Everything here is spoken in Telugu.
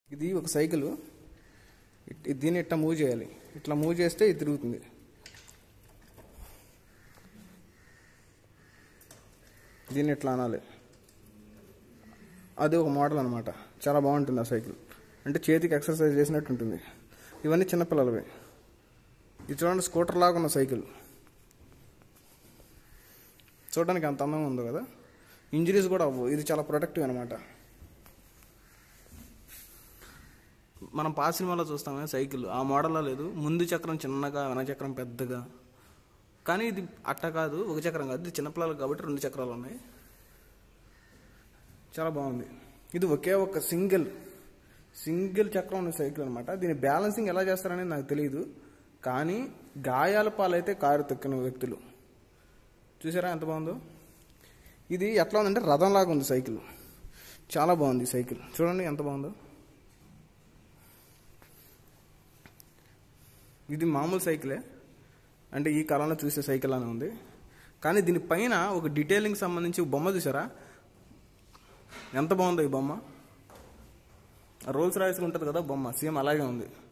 ఇది ఒక సైకిల్ ఇట్- దీన్ని ఇట్లా మూవ్ చేయాలి ఇట్లా మూవ్ చేస్తే ఇది తిరుగుతుంది దీన్ని ఇట్లా అనాలి అది ఒక మోడల్ అనమాట చాలా బాగుంటుంది ఆ సైకిల్ అంటే చేతికి ఎక్సర్సైజ్ చేసినట్టు ఉంటుంది ఇవన్నీ చిన్నపిల్లలవి ఇది చూడండి స్కూటర్ లాగా ఉన్న సైకిల్ చూడడానికి అంత అందంగా ఉందో కదా ఇంజరీస్ కూడా అవ్వవు ఇది చాలా ప్రొటెక్టివ్ అనమాట మనం పాత సినిమాలో చూస్తామే సైకిల్ ఆ మోడల్లో లేదు ముందు చక్రం చిన్నగా వెనక చక్రం పెద్దగా కానీ ఇది అట్ట కాదు ఒక చక్రం కాదు ఇది చిన్నపిల్లలకు కాబట్టి రెండు చక్రాలు ఉన్నాయి చాలా బాగుంది ఇది ఒకే ఒక సింగిల్ సింగిల్ చక్రం ఉన్న సైకిల్ అనమాట దీని బ్యాలెన్సింగ్ ఎలా చేస్తారనేది నాకు తెలియదు కానీ గాయాల పాలైతే కారు తొక్కిన వ్యక్తులు చూసారా ఎంత బాగుందో ఇది ఎట్లా ఉందంటే రథంలాగా ఉంది సైకిల్ చాలా బాగుంది ఈ సైకిల్ చూడండి ఎంత బాగుందో ఇది మామూలు సైకిలే అంటే ఈ కాలంలో చూసే సైకిల్ అని ఉంది కానీ దీనిపైన ఒక డీటెయిలింగ్ సంబంధించి ఒక బొమ్మ చూసారా ఎంత బాగుందో ఈ బొమ్మ రోల్స్ రాయిస్ ఉంటుంది కదా బొమ్మ సేమ్ అలాగే ఉంది